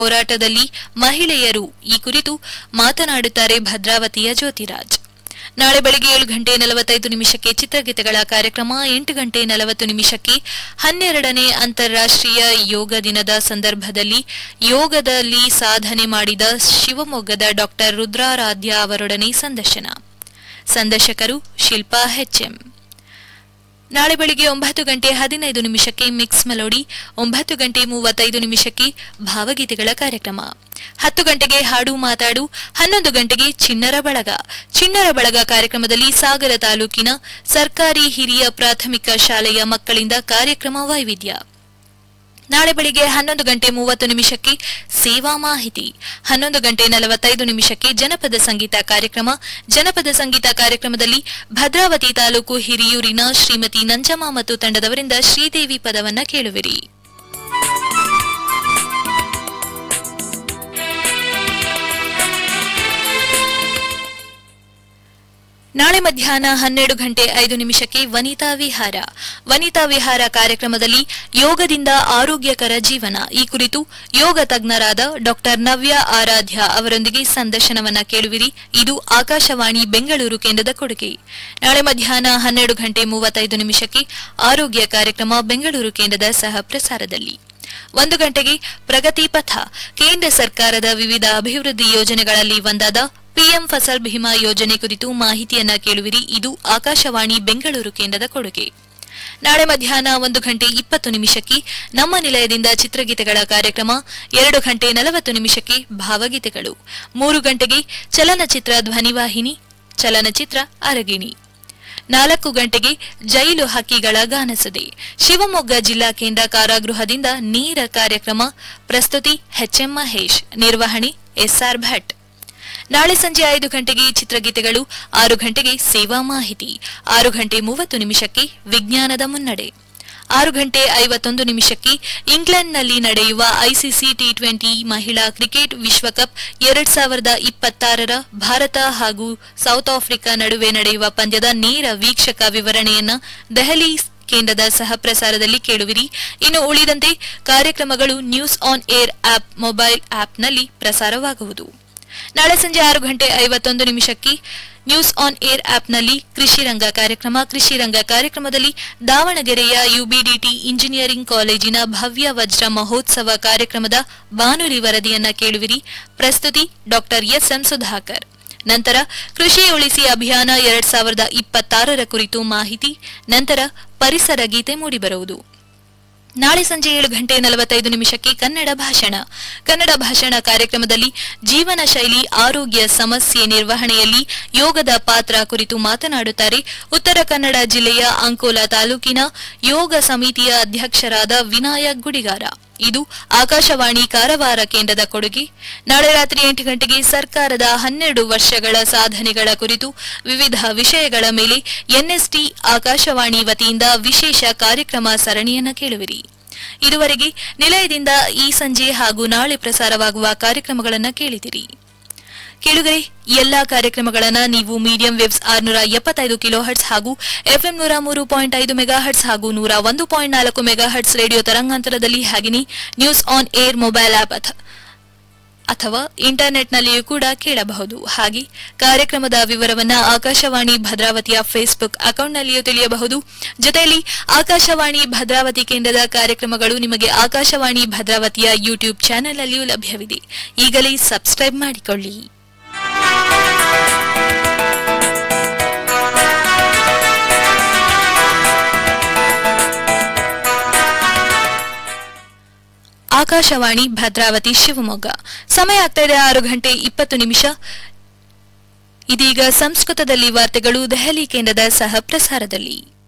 ಹೋರಾಟದಲ್ಲಿ ಮಹಿಳೆಯರು ಈ ಕುರಿತು ಮಾತನಾಡುತ್ತಾರೆ ಭದ್ರಾವತಿಯ ಜ್ಯೋತಿರಾಜ್ ನಾಳೆ ಬೆಳಗ್ಗೆ ಏಳು ಗಂಟೆ ನಲವತ್ತೈದು ನಿಮಿಷಕ್ಕೆ ಚಿತ್ರಗೀತೆಗಳ ಕಾರ್ಯಕ್ರಮ ಎಂಟು ಗಂಟೆ ನಲವತ್ತು ನಿಮಿಷಕ್ಕೆ ಹನ್ನೆರಡನೇ ಅಂತಾರಾಷ್ಟ್ರೀಯ ಯೋಗ ದಿನದ ಸಂದರ್ಭದಲ್ಲಿ ಯೋಗದಲ್ಲಿ ಸಾಧನೆ ಮಾಡಿದ ಶಿವಮೊಗ್ಗದ ಡಾಕ್ಟರ್ ರುದ್ರಾರಾಧ್ಯ ಅವರೊಡನೆ ಸಂದರ್ಶನ ಸಂದರ್ಶಕರು ಶಿಲ್ಪಾ ಎಚ್ಎಂ ನಾಳೆ ಬೆಳಿಗ್ಗೆ ಒಂಬತ್ತು ಗಂಟೆ ಹದಿನೈದು ನಿಮಿಷಕ್ಕೆ ಮಿಕ್ಸ್ ಮೆಲೋಡಿ ಒಂಬತ್ತು ಗಂಟೆ ಮೂವತ್ತೈದು ನಿಮಿಷಕ್ಕೆ ಭಾವಗೀತೆಗಳ ಕಾರ್ಯಕ್ರಮ ಹತ್ತು ಗಂಟೆಗೆ ಹಾಡು ಮಾತಾಡು ಹನ್ನೊಂದು ಗಂಟೆಗೆ ಚಿಣ್ಣರ ಬಳಗ ಚಿಣ್ಣರ ಬಳಗ ಕಾರ್ಯಕ್ರಮದಲ್ಲಿ ಸಾಗರ ತಾಲೂಕಿನ ಸರ್ಕಾರಿ ಹಿರಿಯ ಪ್ರಾಥಮಿಕ ಶಾಲೆಯ ಮಕ್ಕಳಿಂದ ಕಾರ್ಯಕ್ರಮ ವೈವಿಧ್ಯ ನಾಳೆ ಬೆಳಿಗ್ಗೆ ಹನ್ನೊಂದು ಗಂಟೆ ಮೂವತ್ತು ನಿಮಿಷಕ್ಕೆ ಸೇವಾ ಮಾಹಿತಿ ಹನ್ನೊಂದು ಗಂಟೆ ನಲವತ್ತೈದು ನಿಮಿಷಕ್ಕೆ ಜನಪದ ಸಂಗೀತ ಕಾರ್ಯಕ್ರಮ ಜನಪದ ಸಂಗೀತ ಕಾರ್ಯಕ್ರಮದಲ್ಲಿ ಭದ್ರಾವತಿ ತಾಲೂಕು ಹಿರಿಯೂರಿನ ಶ್ರೀಮತಿ ನಂಜಮ್ಮ ಮತ್ತು ತಂಡದವರಿಂದ ಶ್ರೀದೇವಿ ಪದವನ್ನ ಕೇಳುವಿರಿ ನಾಳೆ ಮಧ್ಯಾಹ್ನ ಹನ್ನೆರಡು ಗಂಟೆ ಐದು ನಿಮಿಷಕ್ಕೆ ವನಿತಾ ವಿಹಾರ ವನಿತಾ ವಿಹಾರ ಕಾರ್ಯಕ್ರಮದಲ್ಲಿ ಯೋಗದಿಂದ ಆರೋಗ್ಯಕರ ಜೀವನ ಈ ಕುರಿತು ಯೋಗ ತಜ್ಞರಾದ ಡಾಕ್ಟರ್ ನವ್ಯ ಆರಾಧ್ಯ ಅವರೊಂದಿಗೆ ಸಂದರ್ಶನವನ್ನ ಕೇಳುವಿರಿ ಇದು ಆಕಾಶವಾಣಿ ಬೆಂಗಳೂರು ಕೇಂದ್ರದ ಕೊಡುಗೆ ನಾಳೆ ಮಧ್ಯಾಹ್ನ ಹನ್ನೆರಡು ಗಂಟೆ ಮೂವತ್ತೈದು ನಿಮಿಷಕ್ಕೆ ಆರೋಗ್ಯ ಕಾರ್ಯಕ್ರಮ ಬೆಂಗಳೂರು ಕೇಂದ್ರದ ಸಹ ಪ್ರಸಾರದಲ್ಲಿ ಒಂದು ಗಂಟೆಗೆ ಪ್ರಗತಿ ಪಥ ಕೇಂದ್ರ ಸರ್ಕಾರದ ವಿವಿಧ ಅಭಿವೃದ್ಧಿ ಯೋಜನೆಗಳಲ್ಲಿ ಒಂದಾದ ಪಿಎಂ ಫಸಲ್ ಭೀಮಾ ಯೋಜನೆ ಕುರಿತು ಮಾಹಿತಿಯನ್ನ ಕೇಳುವಿರಿ ಇದು ಆಕಾಶವಾಣಿ ಬೆಂಗಳೂರು ಕೇಂದ್ರದ ಕೊಡುಗೆ ನಾಳೆ ಮಧ್ಯಾಹ್ನ ಒಂದು ಗಂಟೆ ಇಪ್ಪತ್ತು ನಿಮಿಷಕ್ಕೆ ನಮ್ಮ ನಿಲಯದಿಂದ ಚಿತ್ರಗೀತೆಗಳ ಕಾರ್ಯಕ್ರಮ ಎರಡು ಗಂಟೆ ನಲವತ್ತು ನಿಮಿಷಕ್ಕೆ ಭಾವಗೀತೆಗಳು ಮೂರು ಗಂಟೆಗೆ ಚಲನಚಿತ್ರ ಧ್ವನಿವಾಹಿನಿ ಚಲನಚಿತ್ರ ಅರಗಿಣಿ ನಾಲ್ಕು ಗಂಟೆಗೆ ಜೈಲು ಹಕ್ಕಿಗಳ ಗಾನಸದೆ ಶಿವಮೊಗ್ಗ ಜಿಲ್ಲಾ ಕೇಂದ್ರ ಕಾರಾಗೃಹದಿಂದ ನೇರ ಕಾರ್ಯಕ್ರಮ ಪ್ರಸ್ತುತಿ ಎಚ್ಎಂ ಮಹೇಶ್ ನಿರ್ವಹಣೆ ಎಸ್ಆರ್ ಭಟ್ ನಾಳೆ ಸಂಜೆ ಐದು ಗಂಟೆಗೆ ಚಿತ್ರಗೀತೆಗಳು ಆರು ಗಂಟೆಗೆ ಸೇವಾ ಮಾಹಿತಿ ಆರು ಗಂಟೆ ಮೂವತ್ತು ನಿಮಿಷಕ್ಕೆ ವಿಜ್ಞಾನದ ಮುನ್ನಡೆ ಆರು ಗಂಟೆ ಐವತ್ತೊಂದು ನಿಮಿಷಕ್ಕೆ ಇಂಗ್ಲೆಂಡ್ನಲ್ಲಿ ನಡೆಯುವ ಐಸಿಸಿ ಟಿ ಟ್ವೆಂಟಿ ಮಹಿಳಾ ಕ್ರಿಕೆಟ್ ವಿಶ್ವಕಪ್ ಎರಡ್ ಸಾವಿರದ ಇಪ್ಪತ್ತಾರರ ಭಾರತ ಹಾಗೂ ಸೌತ್ ಆಫ್ರಿಕಾ ನಡುವೆ ನಡೆಯುವ ಪಂದ್ಯದ ನೇರ ವೀಕ್ಷಕ ವಿವರಣೆಯನ್ನ ದೆಹಲಿ ಕೇಂದ್ರದ ಸಹ ಪ್ರಸಾರದಲ್ಲಿ ಕೇಳುವಿರಿ ಇನ್ನು ಉಳಿದಂತೆ ಕಾರ್ಯಕ್ರಮಗಳು news on air app mobile ಆಪ್ನಲ್ಲಿ ಪ್ರಸಾರವಾಗುವುದು ನಾಳೆ ಸಂಜೆ ಆರು ಗಂಟೆ ಐವತ್ತೊಂದು ನಿಮಿಷಕ್ಕೆ ನ್ಯೂಸ್ ಆನ್ ಏರ್ ಆಪ್ನಲ್ಲಿ ಕೃಷಿ ರಂಗ ಕಾರ್ಯಕ್ರಮ ಕೃಷಿ ರಂಗ ಕಾರ್ಯಕ್ರಮದಲ್ಲಿ ದಾವಣಗೆರೆಯ ಯುಬಿಡಿಟಿ ಇಂಜಿನಿಯರಿಂಗ್ ಕಾಲೇಜಿನ ಭವ್ಯ ವಜ್ರ ಮಹೋತ್ಸವ ಕಾರ್ಯಕ್ರಮದ ಬಾನುಲಿ ವರದಿಯನ್ನ ಕೇಳುವಿರಿ ಪ್ರಸ್ತುತಿ ಡಾಕ್ಟರ್ ಎಸ್ಎಂ ಸುಧಾಕರ್ ನಂತರ ಕೃಷಿ ಉಳಿಸಿ ಅಭಿಯಾನ ಎರಡ್ ಸಾವಿರದ ಇಪ್ಪತ್ತಾರರ ಕುರಿತು ಮಾಹಿತಿ ನಂತರ ಪರಿಸರ ಗೀತೆ ಮೂಡಿಬರುವುದು ನಾಳೆ ಸಂಜೆ ಏಳು ಗಂಟೆ ನಲವತ್ತೈದು ನಿಮಿಷಕ್ಕೆ ಕನ್ನಡ ಭಾಷಣ ಕನ್ನಡ ಭಾಷಣ ಕಾರ್ಯಕ್ರಮದಲ್ಲಿ ಜೀವನ ಶೈಲಿ ಆರೋಗ್ಯ ಸಮಸ್ಯೆ ನಿರ್ವಹಣೆಯಲ್ಲಿ ಯೋಗದ ಪಾತ್ರ ಕುರಿತು ಮಾತನಾಡುತ್ತಾರೆ ಉತ್ತರ ಕನ್ನಡ ಜಿಲ್ಲೆಯ ಅಂಕೋಲಾ ತಾಲೂಕಿನ ಯೋಗ ಸಮಿತಿಯ ಅಧ್ಯಕ್ಷರಾದ ವಿನಾಯಕ್ ಗುಡಿಗಾರ ಇದು ಆಕಾಶವಾಣಿ ಕಾರವಾರ ಕೇಂದ್ರದ ಕೊಡುಗೆ ನಾಳೆ ರಾತ್ರಿ ಎಂಟು ಗಂಟೆಗೆ ಸರ್ಕಾರದ ಹನ್ನೆರಡು ವರ್ಷಗಳ ಸಾಧನೆಗಳ ಕುರಿತು ವಿವಿಧ ವಿಷಯಗಳ ಮೇಲೆ ಎನ್ಎಸ್ಟಿ ಆಕಾಶವಾಣಿ ವತಿಯಿಂದ ವಿಶೇಷ ಕಾರ್ಯಕ್ರಮ ಸರಣಿಯನ್ನ ಕೇಳುವಿರಿ ಇದುವರೆಗೆ ನಿಲಯದಿಂದ ಈ ಸಂಜೆ ಹಾಗೂ ನಾಳೆ ಪ್ರಸಾರವಾಗುವ ಕಾರ್ಯಕ್ರಮಗಳನ್ನು ಕೇಳಿದಿರಿ ಕೇಳುಗರೆ ಎಲ್ಲಾ ಕಾರ್ಯಕ್ರಮಗಳನ್ನ ನೀವು ಮೀಡಿಯಂ ವೇವ್ಸ್ ಆರ್ನೂರ ಎಪ್ಪತ್ತೈದು ಕಿಲೋ ಹರ್ಟ್ಸ್ ಹಾಗೂ ಎಫ್ಎಂ ನೂರ ಮೂರು ಪಾಯಿಂಟ್ ಐದು ಮೆಗಾ ಹರ್ಟ್ಸ್ ಹಾಗೂ ನೂರ ಒಂದು ಪಾಯಿಂಟ್ ನಾಲ್ಕು ಮೆಗಾ ಹರ್ಟ್ಸ್ ರೇಡಿಯೋ ತರಂಗಾಂತರದಲ್ಲಿ ಹಾಗೆಯೇ news on air mobile app ಅಥ- ಅಥವಾ ಇಂಟರ್ನೆಟ್ನಲ್ಲಿಯೂ ಕೂಡ ಕೇಳಬಹುದು ಹಾಗೆ ಕಾರ್ಯಕ್ರಮದ ವಿವರವನ್ನ ಆಕಾಶವಾಣಿ ಭದ್ರಾವತಿಯ ಫೇಸ್ಬುಕ್ ಅಕೌಂಟ್ನಲ್ಲಿಯೂ ತಿಳಿಯಬಹುದು ಜೊತೆಯಲ್ಲಿ ಆಕಾಶವಾಣಿ ಭದ್ರಾವತಿ ಕೇಂದ್ರದ ಕಾರ್ಯಕ್ರಮಗಳು ನಿಮಗೆ ಆಕಾಶವಾಣಿ ಭದ್ರಾವತಿಯ ಯೂಟ್ಯೂಬ್ ಚಾನೆಲ್ ಅಲ್ಲಿಯೂ ಲಭ್ಯವಿದೆ ಈಗಲೇ ಸಬ್ಸ್ಕ್ರೈಬ್ ಮಾಡಿಕೊಳ್ಳಿ ಆಕಾಶವಾಣಿ ಭದ್ರಾವತಿ ಶಿವಮೊಗ್ಗ ಸಮಯ ಆಗ್ತಾ ಇದೆ ಆರು ಗಂಟೆ ಇಪ್ಪತ್ತು ನಿಮಿಷ ಇದೀಗ ಸಂಸ್ಕೃತದಲ್ಲಿ ವಾರ್ತೆಗಳು ದೆಹಲಿ ಕೇಂದ್ರದ ಸಹ ಪ್ರಸಾರದಲ್ಲಿ